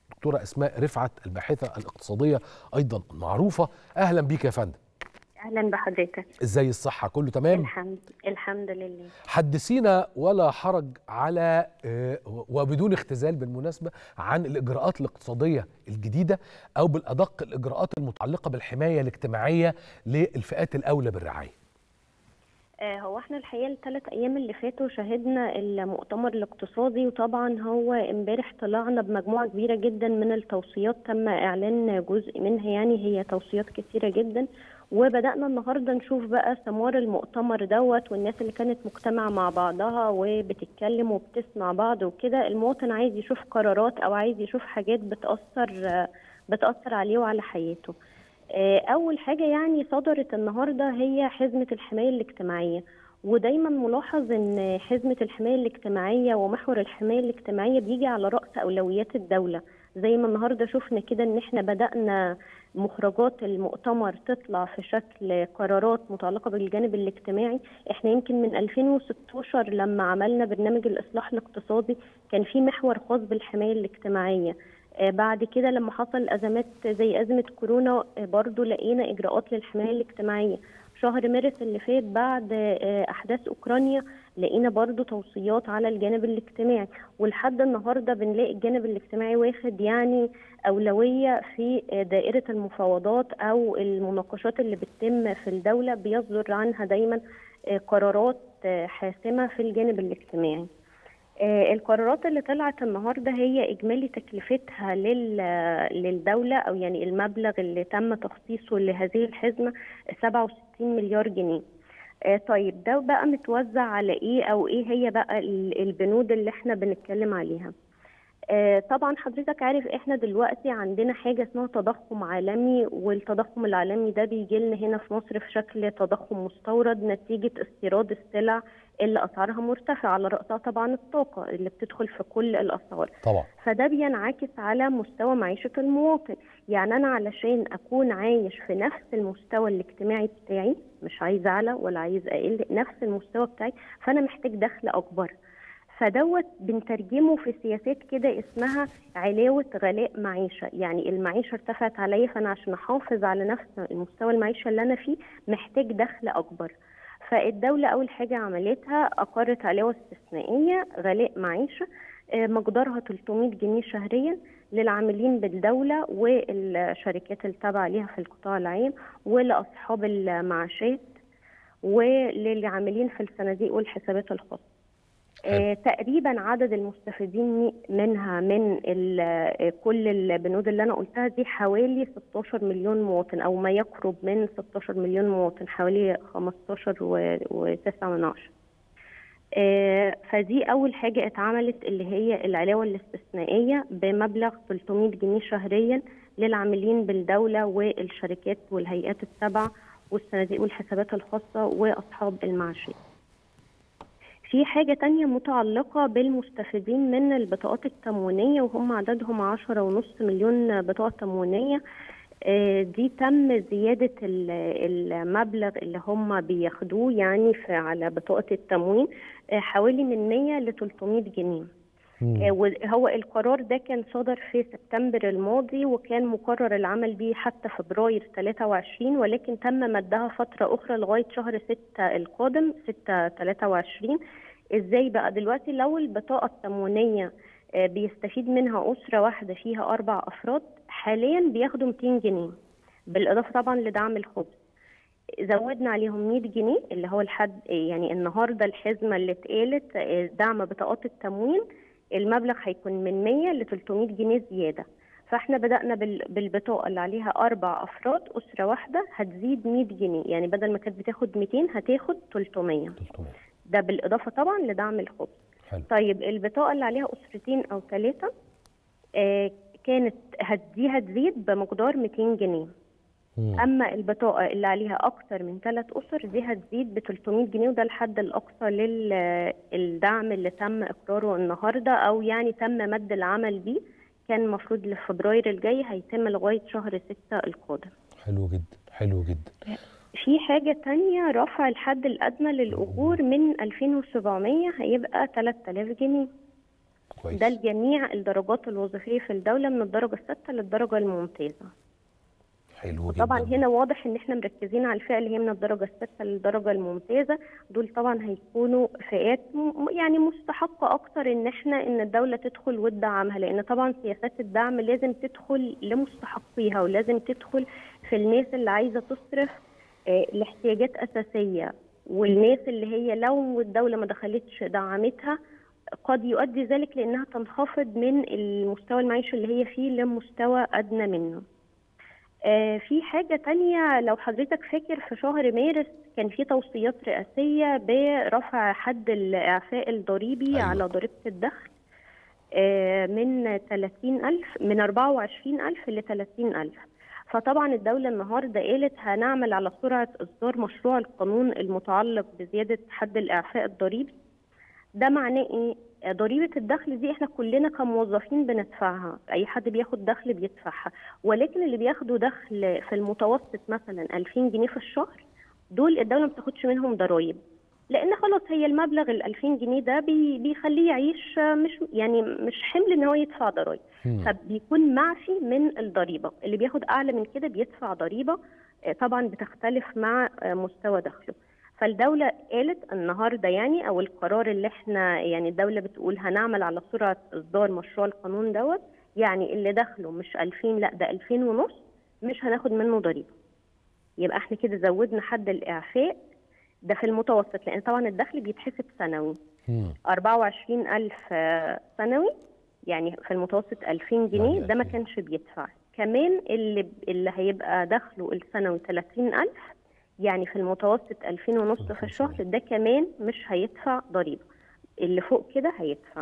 دكتوره اسماء رفعت الباحثه الاقتصاديه ايضا معروفه اهلا بيك يا فندم اهلا بحضرتك ازاي الصحه كله تمام الحمد الحمد لله حدثينا ولا حرج على آه، وبدون اختزال بالمناسبه عن الاجراءات الاقتصاديه الجديده او بالادق الاجراءات المتعلقه بالحمايه الاجتماعيه للفئات الاولى بالرعايه آه، هو احنا الحقيقه الثلاث ايام اللي فاتوا شهدنا المؤتمر الاقتصادي وطبعا هو امبارح طلعنا بمجموعه كبيره جدا من التوصيات تم اعلان جزء منها يعني هي توصيات كثيره جدا وبدانا النهارده نشوف بقى ثمار المؤتمر دوت والناس اللي كانت مجتمعه مع بعضها وبتتكلم وبتسمع بعض وكده المواطن عايز يشوف قرارات او عايز يشوف حاجات بتاثر بتاثر عليه وعلى حياته آه، اول حاجه يعني صدرت النهارده هي حزمه الحمايه الاجتماعيه ودايما ملاحظ ان حزمه الحمايه الاجتماعيه ومحور الحمايه الاجتماعيه بيجي على راس اولويات الدوله زي ما النهارده شفنا كده ان احنا بدانا مخرجات المؤتمر تطلع في شكل قرارات متعلقه بالجانب الاجتماعي احنا يمكن من 2016 لما عملنا برنامج الاصلاح الاقتصادي كان في محور خاص بالحمايه الاجتماعيه آه، بعد كده لما حصل ازمات زي ازمه كورونا آه، برضو لقينا اجراءات للحمايه الاجتماعيه شهر مارس اللي فات بعد آه، احداث اوكرانيا لقينا برضو توصيات على الجانب الاجتماعي ولحد النهارده بنلاقي الجانب الاجتماعي واخد يعني اولويه في دائره المفاوضات او المناقشات اللي بتتم في الدوله بيصدر عنها دايما قرارات حاسمه في الجانب الاجتماعي آه، القرارات اللي طلعت النهارده هي اجمالي تكلفتها للدوله او يعني المبلغ اللي تم تخصيصه لهذه الحزمه 67 مليار جنيه. آه، طيب ده بقى متوزع على ايه او ايه هي بقى البنود اللي احنا بنتكلم عليها؟ آه، طبعا حضرتك عارف احنا دلوقتي عندنا حاجه اسمها تضخم عالمي والتضخم العالمي ده بيجي لنا هنا في مصر في شكل تضخم مستورد نتيجه استيراد السلع اللي اسعارها مرتفعه على راسها طبعا الطاقه اللي بتدخل في كل الاسعار طبعا فده بينعكس على مستوى معيشه المواطن يعني انا علشان اكون عايش في نفس المستوى الاجتماعي بتاعي مش عايز اعلى ولا عايز اقل نفس المستوى بتاعي فانا محتاج دخل اكبر فدوت بنترجمه في سياسات كده اسمها علاوة غلاء معيشة يعني المعيشة ارتفعت عليا فأنا عشان أحافظ على نفس المستوى المعيشة اللي أنا فيه محتاج دخل أكبر فالدولة أول حاجة عملتها أقرت علاوة استثنائية غلاء معيشة آه، مقدارها 300 جنيه شهريا للعاملين بالدولة والشركات التابعة ليها في القطاع العام ولأصحاب المعاشات وللعاملين في الصناديق والحسابات الخاصة آه، تقريبا عدد المستفيدين منها من كل البنود اللي انا قلتها دي حوالي 16 مليون مواطن او ما يقرب من 16 مليون مواطن حوالي 15 و9 من عشرة آه، فدي اول حاجه اتعملت اللي هي العلاوه الاستثنائيه بمبلغ 300 جنيه شهريا للعاملين بالدوله والشركات والهيئات التابعه والصناديق والحسابات الخاصه واصحاب المعاشات في حاجة تانية متعلقة بالمستفيدين من البطاقات التموينية وهم عددهم عشرة ونص مليون بطاقة تموينية آه، دي تم زيادة المبلغ اللي هم بياخدوه يعني في على بطاقة التموين آه، حوالي من 100 ل 300 جنيه آه، وهو القرار ده كان صدر في سبتمبر الماضي وكان مقرر العمل به حتى فبراير 23 ولكن تم مدها فترة أخرى لغاية شهر 6 القادم 6 23 ازاي بقى دلوقتي لو البطاقة التموينية آه، بيستفيد منها أسرة واحدة فيها أربع أفراد حاليا بياخدوا 200 جنيه بالإضافة طبعا لدعم الخبز زودنا عليهم 100 جنيه اللي هو الحد يعني النهارده الحزمه اللي اتقالت آه، دعم بطاقات التموين المبلغ هيكون من 100 ل 300 جنيه زياده فاحنا بدانا بالبطاقه اللي عليها اربع افراد اسره واحده هتزيد 100 جنيه يعني بدل ما كانت بتاخد 200 هتاخد 300 300 ده بالاضافه طبعا لدعم الخبز حلو. طيب البطاقه اللي عليها اسرتين او ثلاثه آه كانت دي هتزيد بمقدار 200 جنيه اما البطاقه اللي عليها اكثر من ثلاث اسر دي هتزيد ب 300 جنيه وده الحد الاقصى للدعم اللي تم اقراره النهارده او يعني تم مد العمل بيه كان المفروض لفبراير الجاي هيتم لغايه شهر 6 القادم حلو جدا حلو جدا في حاجة تانية رفع الحد الأدنى للأجور من 2700 هيبقى 3000 جنيه كويس ده لجميع الدرجات الوظيفيه في الدوله من الدرجه السادسه للدرجه الممتازه حلو جدا طبعا هنا واضح ان احنا مركزين على الفئه اللي هي من الدرجه السادسه للدرجه الممتازه دول طبعا هيكونوا فئات م- يعني مستحقه اكتر ان احنا ان الدوله تدخل وتدعمها لان طبعا سياسات الدعم لازم تدخل لمستحقيها ولازم تدخل في الناس اللي عايزه تصرف آه، لاحتياجات اساسيه والناس اللي هي لو الدوله ما دخلتش دعمتها قد يؤدي ذلك لانها تنخفض من المستوى المعيشي اللي هي فيه لمستوى ادنى منه آه، في حاجة تانية لو حضرتك فاكر في شهر مارس كان في توصيات رئاسية برفع حد الإعفاء الضريبي أيوة. أيوة. على ضريبة الدخل آه، من 30 ألف من 24 ألف ل 30 ألف فطبعا الدولة النهاردة قالت هنعمل على سرعة إصدار مشروع القانون المتعلق بزيادة حد الإعفاء الضريبي ده معناه ايه؟ آه، ضريبة الدخل دي احنا كلنا كموظفين بندفعها، أي حد بياخد دخل بيدفعها، ولكن اللي بياخدوا دخل في المتوسط مثلا 2000 جنيه في الشهر دول الدولة ما بتاخدش منهم ضرايب. لأن خلاص هي المبلغ ال 2000 جنيه ده بي بيخليه يعيش آه، مش يعني مش حمل إن هو يدفع ضرايب. مم. فبيكون معفي من الضريبة اللي بياخد أعلى من كده بيدفع ضريبة آه، طبعا بتختلف مع آه، مستوى دخله فالدولة قالت النهاردة يعني أو القرار اللي احنا يعني الدولة بتقول هنعمل على سرعة إصدار مشروع القانون دوت يعني اللي دخله مش 2000 لا ده 2000 ونص مش هناخد منه ضريبة يبقى احنا كده زودنا حد الإعفاء ده في المتوسط لأن طبعا الدخل بيتحسب سنوي مم. 24000 آه، سنوي يعني في المتوسط 2000 جنيه يعني ده ما 2000. كانش بيدفع كمان اللي اللي هيبقى دخله السنوي 30000 يعني في المتوسط 2000 ونص في الشهر ده كمان مش هيدفع ضريبة اللي فوق كده هيدفع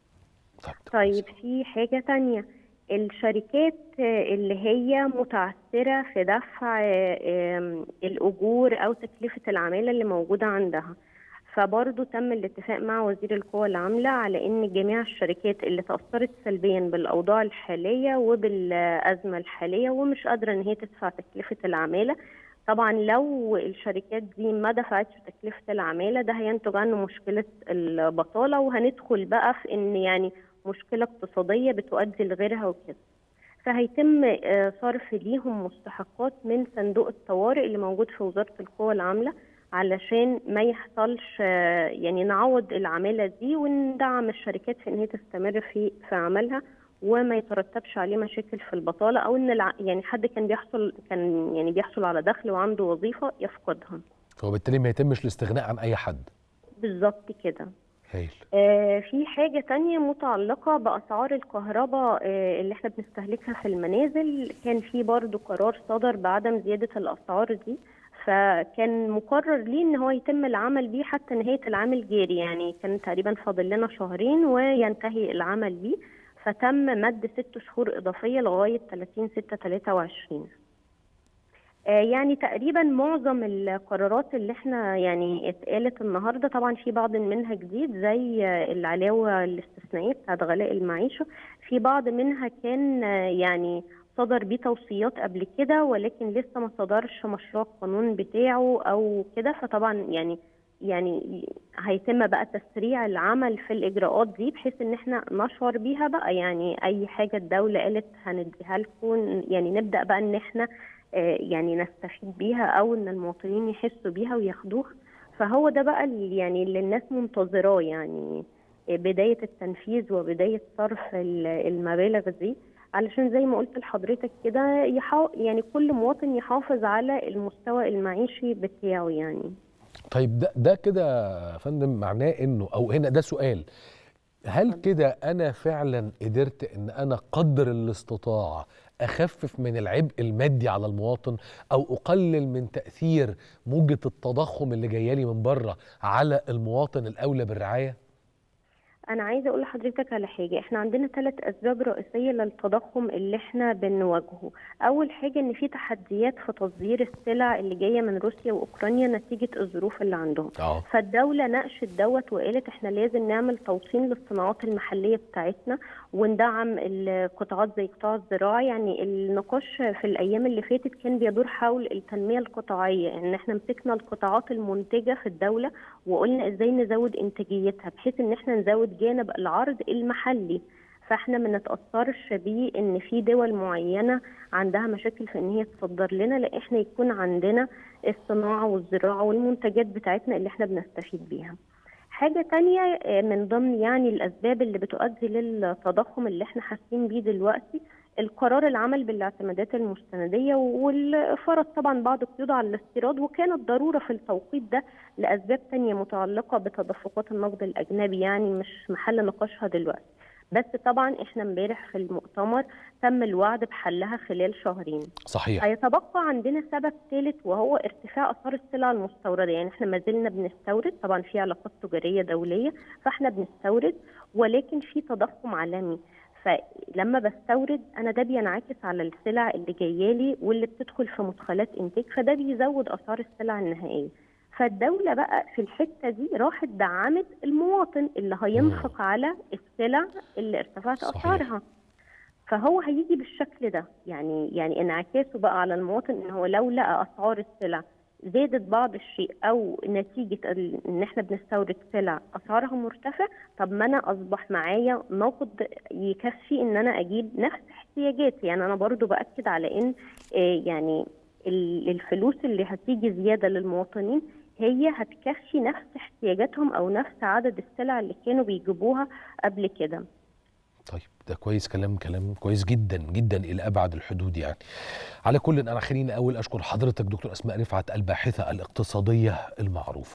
طيب طيب في حاجة تانية الشركات آه، اللي هي متعثرة في دفع آه، آم، الأجور أو تكلفة العمالة اللي موجودة عندها فبرضه تم الاتفاق مع وزير القوى العاملة على إن جميع الشركات اللي تأثرت سلبيا بالأوضاع الحالية وبالأزمة الحالية ومش قادرة إن هي تدفع تكلفة العمالة طبعا لو الشركات دي ما دفعتش تكلفة العمالة ده هينتج عنه مشكلة البطالة وهندخل بقى في إن يعني مشكلة اقتصادية بتؤدي لغيرها وكده فهيتم آه، صرف ليهم مستحقات من صندوق الطوارئ اللي موجود في وزارة القوى العاملة علشان ما يحصلش آه، يعني نعوض العمالة دي وندعم الشركات في ان هي تستمر في في عملها وما يترتبش عليه مشاكل في البطالة او ان الع... يعني حد كان بيحصل كان يعني بيحصل على دخل وعنده وظيفة يفقدها وبالتالي ما يتمش الاستغناء عن اي حد بالظبط كده هايل آه، في حاجة تانية متعلقة بأسعار الكهرباء آه، اللي احنا بنستهلكها في المنازل كان في برضو قرار صدر بعدم زيادة الأسعار دي فكان مقرر ليه ان هو يتم العمل بيه حتى نهاية العام الجاري يعني كان تقريبا فاضل لنا شهرين وينتهي العمل بيه فتم مد ست شهور إضافية لغاية 30 6 23 آه، يعني تقريبا معظم القرارات اللي احنا يعني اتقالت النهارده طبعا في بعض منها جديد زي آه، العلاوه الاستثنائيه بتاعت غلاء المعيشه في بعض منها كان آه، يعني صدر بيه توصيات قبل كده ولكن لسه ما صدرش مشروع القانون بتاعه او كده فطبعا يعني يعني هيتم بقى تسريع العمل في الاجراءات دي بحيث ان احنا نشعر بيها بقى يعني اي حاجه الدوله قالت هنديها لكم يعني نبدا بقى ان احنا آه، يعني نستفيد بيها او ان المواطنين يحسوا بيها وياخدوها فهو ده بقى اللي يعني اللي الناس منتظراه يعني آه، بدايه التنفيذ وبدايه صرف ال- المبالغ دي علشان زي ما قلت لحضرتك كده يحا... يعني كل مواطن يحافظ على المستوى المعيشي بتاعه يعني طيب ده ده كده يا فندم معناه انه او هنا ده سؤال هل كده انا فعلا قدرت ان انا قدر الاستطاعه اخفف من العبء المادي على المواطن او اقلل من تاثير موجه التضخم اللي جايه لي من بره على المواطن الاولى بالرعايه انا عايزه اقول لحضرتك على حاجه احنا عندنا ثلاث اسباب رئيسيه للتضخم اللي احنا بنواجهه اول حاجه ان في تحديات في تصدير السلع اللي جايه من روسيا واوكرانيا نتيجه الظروف اللي عندهم اه فالدولة ناقشت دوت وقالت احنا لازم نعمل توطين للصناعات المحلية بتاعتنا وندعم القطاعات زي قطاع الزراعة يعني النقاش في الأيام اللي فاتت كان بيدور حول التنمية القطاعية ان احنا مسكنا القطاعات المنتجة في الدولة وقلنا ازاي نزود انتاجيتها بحيث ان احنا نزود بجانب العرض المحلي فاحنا ما نتاثرش بيه ان في دول معينه عندها مشاكل في ان هي تصدر لنا لا احنا يكون عندنا الصناعه والزراعه والمنتجات بتاعتنا اللي احنا بنستفيد بيها. حاجه تانية من ضمن يعني الاسباب اللي بتؤدي للتضخم اللي احنا حاسين بيه دلوقتي القرار العمل بالاعتمادات المستنديه والفرض طبعا بعض القيود على الاستيراد وكانت ضروره في التوقيت ده لاسباب تانية متعلقه بتدفقات النقد الاجنبي يعني مش محل نقاشها دلوقتي. بس طبعا احنا امبارح في المؤتمر تم الوعد بحلها خلال شهرين صحيح هيتبقى عندنا سبب ثالث وهو ارتفاع اسعار السلع المستورده يعني احنا ما زلنا بنستورد طبعا في علاقات تجاريه دوليه فاحنا بنستورد ولكن في تضخم عالمي فلما بستورد انا ده بينعكس على السلع اللي جايه لي واللي بتدخل في مدخلات انتاج فده بيزود اسعار السلع النهائيه فالدولة بقى في الحتة دي راحت دعمت المواطن اللي هينفق على السلع اللي ارتفعت صحيح. أسعارها فهو هيجي بالشكل ده يعني يعني انعكاسه بقى على المواطن ان هو لو لقى اسعار السلع زادت بعض الشيء او نتيجه ال- ان احنا بنستورد سلع اسعارها مرتفع طب ما انا اصبح معايا نقد يكفي ان انا اجيب نفس احتياجاتي يعني انا برضو باكد على ان آه، يعني ال- الفلوس اللي هتيجي زياده للمواطنين هي هتكفي نفس احتياجاتهم او نفس عدد السلع اللي كانوا بيجيبوها قبل كده طيب ده كويس كلام كلام كويس جدا جدا الى ابعد الحدود يعني على كل انا خليني اول اشكر حضرتك دكتور اسماء رفعت الباحثه الاقتصاديه المعروفه